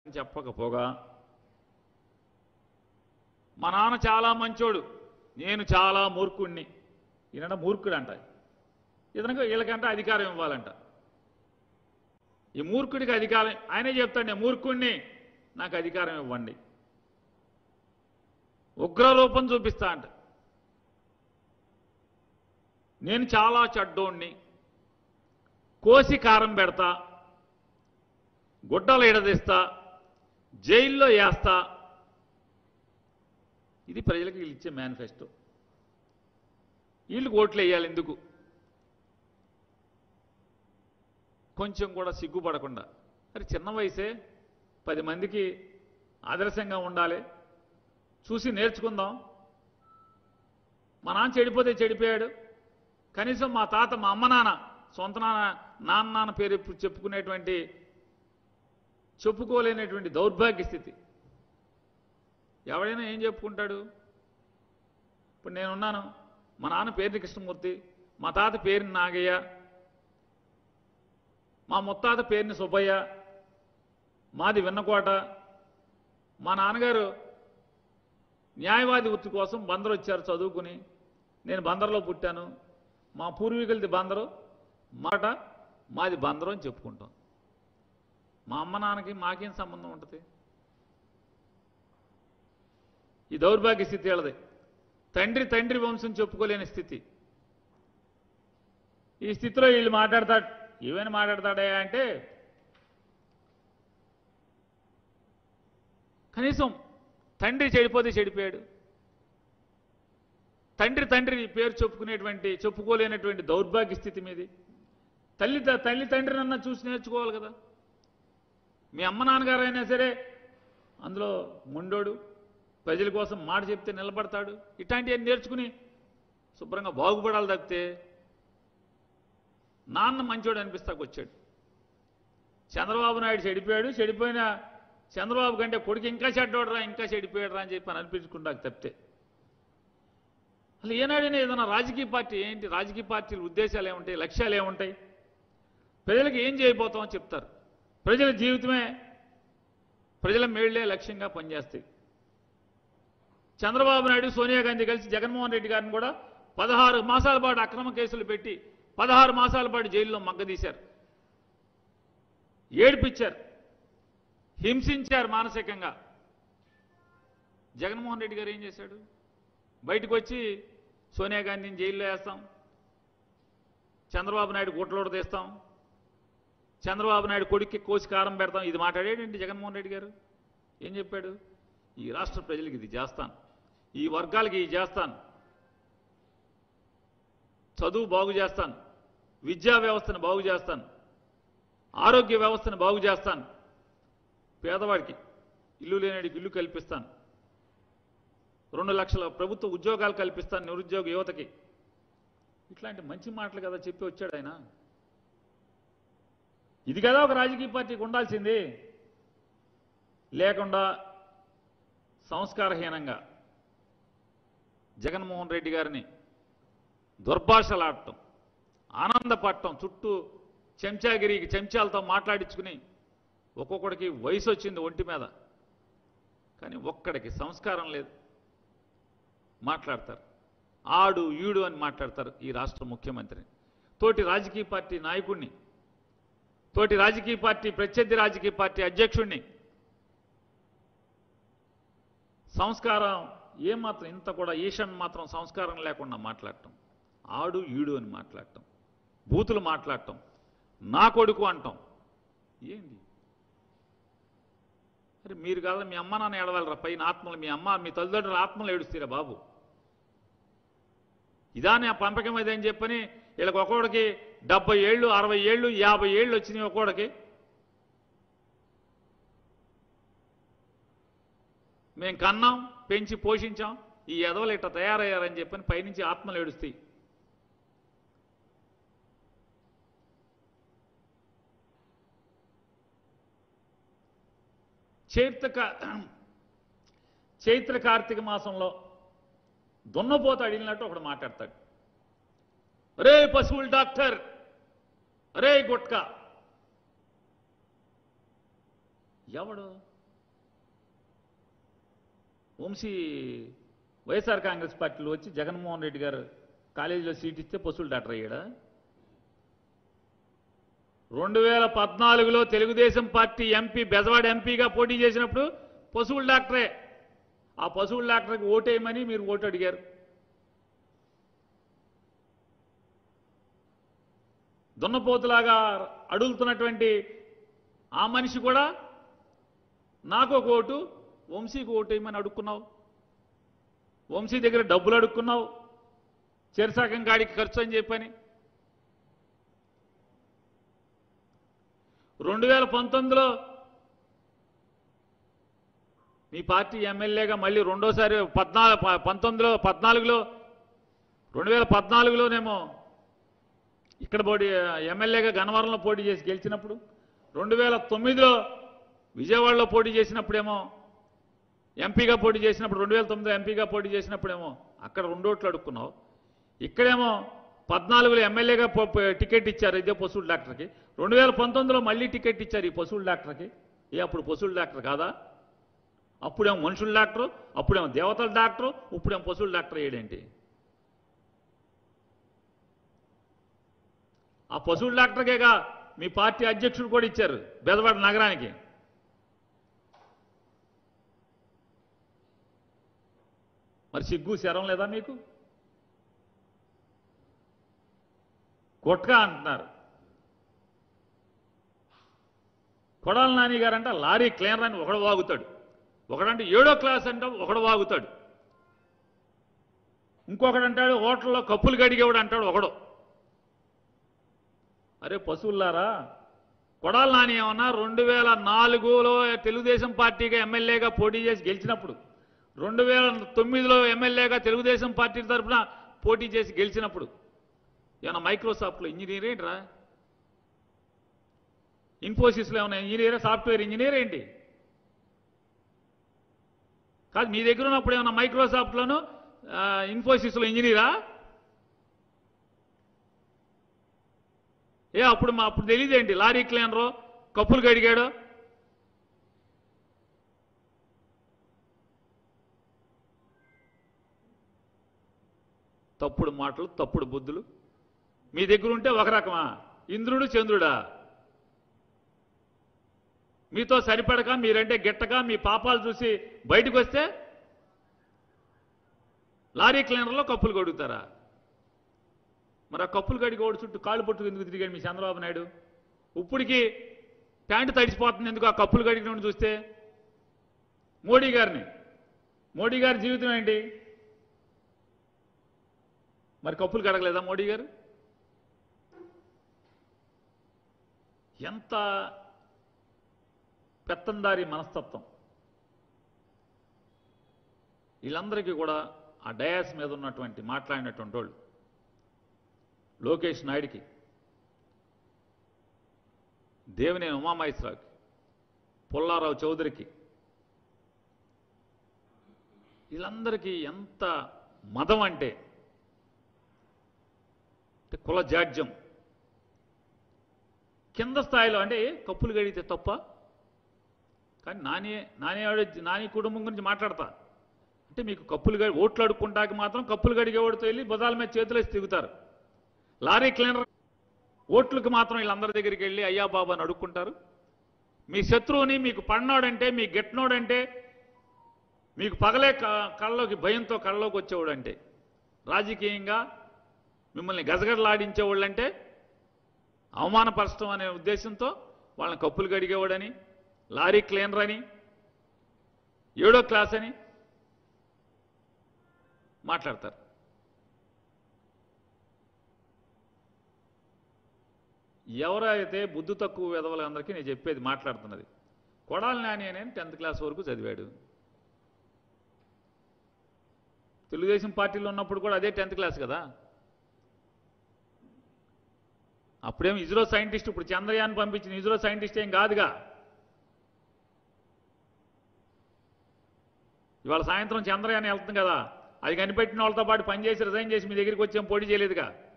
చెప్పకపోగా మా నాన్న చాలా మంచోడు నేను చాలా మూర్ఖుణ్ణి ఈయన మూర్ఖుడు అంట ఇతనికి వీళ్ళకంటే అధికారం ఇవ్వాలంట ఈ మూర్ఖుడికి అధికారం ఆయనే చెప్తాడు నేను మూర్ఖుణ్ణి నాకు అధికారం ఇవ్వండి ఉగ్ర రూపం చూపిస్తా అంట నేను చాలా చెడ్డోణ్ణి కోసి కారం పెడతా గుడ్డలు ఎడదీస్తా జైల్లో వేస్తా ఇది ప్రజలకు వీళ్ళు ఇచ్చే మేనిఫెస్టో వీళ్ళకి ఓట్లు వేయాలి ఎందుకు కొంచెం కూడా సిగ్గుపడకుండా మరి చిన్న వయసే పది మందికి ఆదర్శంగా ఉండాలి చూసి నేర్చుకుందాం మా నాన్న చెడిపోతే చెడిపోయాడు కనీసం మా తాత మా అమ్మ నాన్న సొంత నాన్న నాన్న నాన్న పేరు ఎప్పుడు చెప్పుకునేటువంటి చెప్పుకోలేనటువంటి దౌర్భాగ్య స్థితి ఎవడైనా ఏం చెప్పుకుంటాడు ఇప్పుడు నేనున్నాను మా నాన్న పేరుని కృష్ణమూర్తి మా తాత పేరుని నాగయ్య మా ముత్తాత పేరుని సుబ్బయ్య మాది విన్నకోట మా నాన్నగారు న్యాయవాది వృత్తి కోసం బందరు వచ్చారు చదువుకుని నేను బందర్లో పుట్టాను మా పూర్వీకులది బందరు మాట మాది బందరు అని చెప్పుకుంటాం మా అమ్మ నాన్నకి మాకేం సంబంధం ఉంటుంది ఈ దౌర్భాగ్య స్థితి వీళ్ళది తండ్రి తండ్రి వంశం చెప్పుకోలేని స్థితి ఈ స్థితిలో వీళ్ళు మాట్లాడతాడు ఏమైనా మాట్లాడతాడా అంటే కనీసం తండ్రి చెడిపోతే చెడిపోయాడు తండ్రి తండ్రి పేరు చెప్పుకునేటువంటి చెప్పుకోలేనటువంటి దౌర్భాగ్య స్థితి మీది తల్లి త- తల్లి తండ్రినన్నా చూసి నేర్చుకోవాలి కదా మీ అమ్మ నాన్నగారు అయినా సరే అందులో ముండోడు ప్రజల కోసం మాట చెప్తే నిలబడతాడు ఇట్లాంటివన్నీ నేర్చుకుని శుభ్రంగా బాగుపడాలి తప్పితే నాన్న మంచోడు అనిపిస్తాకు వచ్చాడు చంద్రబాబు నాయుడు చెడిపోయాడు చెడిపోయిన చంద్రబాబు కంటే కొడుకు ఇంకా చెడ్డోడరా ఇంకా చెడిపోయాడురా అని చెప్పి అని అనిపించుకుంటాకు తప్పితే అసలు ఏనాడైనా ఏదైనా రాజకీయ పార్టీ ఏంటి రాజకీయ పార్టీల ఉద్దేశాలు ఏముంటాయి లక్ష్యాలు ఏముంటాయి ప్రజలకు ఏం చేయబోతామని చెప్తారు ప్రజల జీవితమే ప్రజల మేళ్లే లక్ష్యంగా పనిచేస్తాయి చంద్రబాబు నాయుడు సోనియా గాంధీ కలిసి జగన్మోహన్ రెడ్డి గారిని కూడా పదహారు మాసాల పాటు అక్రమ కేసులు పెట్టి పదహారు మాసాల పాటు జైల్లో మగ్గదీశారు ఏడిపించారు హింసించారు మానసికంగా జగన్మోహన్ రెడ్డి గారు ఏం చేశాడు బయటకు వచ్చి సోనియా గాంధీని జైల్లో వేస్తాం చంద్రబాబు నాయుడు గుట్లోడు తీస్తాం చంద్రబాబు నాయుడు కొడుక్కి కోసి కారం పెడతాం ఇది మాట్లాడేటండి జగన్మోహన్ రెడ్డి గారు ఏం చెప్పాడు ఈ రాష్ట్ర ప్రజలకు ఇది చేస్తాను ఈ వర్గాలకి ఇది చేస్తాను చదువు బాగు చేస్తాను విద్యా వ్యవస్థను బాగు చేస్తాను ఆరోగ్య వ్యవస్థను బాగు చేస్తాను పేదవాడికి ఇల్లు లేనివాడికి ఇల్లు కల్పిస్తాను రెండు లక్షల ప్రభుత్వ ఉద్యోగాలు కల్పిస్తాను నిరుద్యోగ యువతకి ఇట్లాంటి మంచి మాటలు కదా చెప్పి వచ్చాడు ఆయన ఇది కదా ఒక రాజకీయ పార్టీకి ఉండాల్సింది లేకుండా సంస్కారహీనంగా జగన్మోహన్ రెడ్డి గారిని దుర్భాషలాడటం ఆనందపడటం చుట్టూ చెంచాగిరికి చెంచాలతో మాట్లాడించుకుని ఒక్కొక్కడికి వయసు వచ్చింది ఒంటి మీద కానీ ఒక్కడికి సంస్కారం లేదు మాట్లాడతారు ఆడు ఈడు అని మాట్లాడతారు ఈ రాష్ట్ర ముఖ్యమంత్రిని తోటి రాజకీయ పార్టీ నాయకుడిని తోటి రాజకీయ పార్టీ ప్రత్యర్థి రాజకీయ పార్టీ అధ్యక్షుడిని సంస్కారం ఏమాత్రం ఇంత కూడా ఈషన్ మాత్రం సంస్కారం లేకుండా మాట్లాడటం ఆడు ఈడు అని మాట్లాడటం బూతులు మాట్లాడటం నా కొడుకు అంటాం ఏంది అరే మీరు కాదు మీ అమ్మ నాన్న ఏడవాలరా పైన ఆత్మలు మీ అమ్మ మీ తల్లిదండ్రుల ఆత్మలు ఏడుస్తారా బాబు ఇదాని ఆ పంపకం అదని చెప్పని వీళ్ళకి ఒక్కొక్కడికి డెబ్బై ఏళ్ళు అరవై ఏళ్ళు యాభై ఏళ్ళు వచ్చినాయి ఒక్కొక్కడికి మేము కన్నాం పెంచి పోషించాం ఈ ఎదవలు ఇట్లా తయారయ్యారని చెప్పని పైనుంచి ఆత్మలు ఏడుస్తాయి చైత్ర చైత్ర కార్తీక మాసంలో దున్నపోత అడిగినట్టు ఒకడు మాట్లాడతాడు రే పశువుల డాక్టర్ రే గుట్కా ఎవడు వంశీ వైఎస్ఆర్ కాంగ్రెస్ పార్టీలో వచ్చి జగన్మోహన్ రెడ్డి గారు కాలేజీలో సీట్ ఇస్తే పశువులు డాక్టర్ అయ్యాడా రెండు వేల పద్నాలుగులో తెలుగుదేశం పార్టీ ఎంపీ బెజవాడ ఎంపీగా పోటీ చేసినప్పుడు పశువుల డాక్టరే ఆ పశువుల డాక్టర్కి ఓటేయమని మీరు ఓటు అడిగారు దున్నపోతులాగా అడుగుతున్నటువంటి ఆ మనిషి కూడా నాకు ఒక ఓటు వంశీకి ఓటేయమని అడుక్కున్నావు వంశీ దగ్గర డబ్బులు అడుక్కున్నావు చెరసాకం గాడికి ఖర్చు అని చెప్పని రెండు వేల పంతొమ్మిదిలో మీ పార్టీ ఎమ్మెల్యేగా మళ్ళీ రెండోసారి పద్నాలుగు పంతొమ్మిదిలో పద్నాలుగులో రెండు వేల పద్నాలుగులోనేమో ఇక్కడ పోటీ ఎమ్మెల్యేగా గన్నవరంలో పోటీ చేసి గెలిచినప్పుడు రెండు వేల తొమ్మిదిలో విజయవాడలో పోటీ చేసినప్పుడేమో ఎంపీగా పోటీ చేసినప్పుడు రెండు వేల తొమ్మిదిలో ఎంపీగా పోటీ చేసినప్పుడేమో అక్కడ రెండోట్లు అడుక్కున్నావు ఇక్కడేమో పద్నాలుగులో ఎమ్మెల్యేగా పో- పో- టికెట్ ఇచ్చారు ఇదే పశువుల డాక్టర్కి రెండు వేల పంతొమ్మిదిలో మళ్ళీ టికెట్ ఇచ్చారు ఈ పశువుల డాక్టర్కి ఏ అప్పుడు పశువుల డాక్టర్ కాదా అప్పుడేమో మనుషుల డాక్టరు అప్పుడేమో దేవతల డాక్టరు ఇప్పుడేమో పశువుల డాక్టర్ ఏడేంటి ఆ పశువుల డాక్టర్కేగా మీ పార్టీ అధ్యక్షుడు కూడా ఇచ్చారు బెదవాడ నగరానికి మరి సిగ్గు శరం లేదా మీకు కొట్కా అంటున్నారు కొడాల నాని గారంట లారీ క్లీనర్ అని ఒకడు వాగుతాడు ఒకడంటే ఏడో క్లాస్ అంటే ఒకడు వాగుతాడు ఇంకొకడు అంటాడు హోటల్లో కప్పులు గడిగేవాడు అంటాడు ఒకడు అరే పశువులారా కొడాల నాని ఏమన్నా రెండు వేల నాలుగులో తెలుగుదేశం పార్టీగా ఎమ్మెల్యేగా పోటీ చేసి గెలిచినప్పుడు రెండు వేల తొమ్మిదిలో ఎమ్మెల్యేగా తెలుగుదేశం పార్టీ తరఫున పోటీ చేసి గెలిచినప్పుడు ఏమన్నా మైక్రోసాఫ్ట్లో ఇంజనీర్ ఏంట్రా ఇన్ఫోసిస్లో ఏమైనా ఇంజనీర్ సాఫ్ట్వేర్ ఇంజనీర్ ఏంటి కాదు మీ దగ్గర ఉన్నప్పుడు ఏమన్నా మైక్రోసాఫ్ట్లోను ఆ, ఇన్ఫోసిస్లో ఇంజనీరా ఏ అప్పుడు మా అప్పుడు తెలియదేంటి లారీ క్లీనరు కప్పులు కడిగాడు తప్పుడు మాటలు తప్పుడు బుద్ధులు మీ దగ్గర ఉంటే ఒక రకమా ఇంద్రుడు చంద్రుడా మీతో సరిపడక మీరంటే గిట్టక మీ పాపాలు చూసి బయటకు వస్తే లారీ క్లీనర్లో కప్పులు కడుగుతారా మరి ఆ కప్పులు కడిగి ఓడి చుట్టూ కాళ్ళు పట్టుకు ఎందుకు తిరిగాడు మీ చంద్రబాబు నాయుడు ఇప్పటికి ప్యాంటు తడిచిపోతుంది ఎందుకు ఆ కప్పులు కడిగిన చూస్తే మోడీ గారిని మోడీ గారి జీవితం ఏంటి మరి కప్పులు కడగలేదా మోడీ గారు ఎంత పెత్తందారి మనస్తత్వం వీళ్ళందరికీ కూడా ఆ డయాస్ మీద ఉన్నటువంటి మాట్లాడినటువంటి వాళ్ళు లోకేష్ నాయుడికి దేవినేని ఉమామహేశ్వరరావుకి పుల్లారావు చౌదరికి వీళ్ళందరికీ ఎంత మదం అంటే అంటే కుల జాడ్యం కింద స్థాయిలో అంటే కప్పులు గడిగితే తప్ప కానీ నాని నాని ఆవిడ నాని కుటుంబం గురించి మాట్లాడతా అంటే మీకు కప్పులు గడి ఓట్లు అడుక్కుంటాకి మాత్రం కప్పులు గడిగేవాడితో వెళ్ళి బుధాల మీద చేతులేసి తిరుగుతారు లారీ క్లీనర్ ఓట్లకు మాత్రం వీళ్ళందరి దగ్గరికి వెళ్ళి అయ్యా బాబా అని అడుక్కుంటారు మీ శత్రువుని మీకు పడినోడంటే మీ గెట్టినోడంటే మీకు పగలే క- కళ్ళలోకి భయంతో కళ్ళలోకి వచ్చేవాడంటే రాజకీయంగా మిమ్మల్ని గజగజలాడించేవాళ్ళంటే అవమానపరచడం అనే ఉద్దేశంతో వాళ్ళని కప్పులు గడిగేవాడని లారీ క్లీనర్ అని ఏడో క్లాస్ అని మాట్లాడతారు ఎవరైతే బుద్ధి తక్కువ విధవలందరికీ నేను చెప్పేది మాట్లాడుతున్నది కొడాలి నాని అనే టెన్త్ క్లాస్ వరకు చదివాడు తెలుగుదేశం పార్టీలో ఉన్నప్పుడు కూడా అదే టెన్త్ క్లాస్ కదా అప్పుడేం ఇజ్రో సైంటిస్ట్ ఇప్పుడు చంద్రయాన్ పంపించిన ఇజ్రో సైంటిస్ట్ ఏం కాదుగా ఇవాళ సాయంత్రం చంద్రయాన్ వెళ్తుంది కదా అది కనిపెట్టిన వాళ్ళతో పాటు పనిచేసి రిజైన్ చేసి మీ దగ్గరికి వచ్చాం పోటీ చేయలేదుగా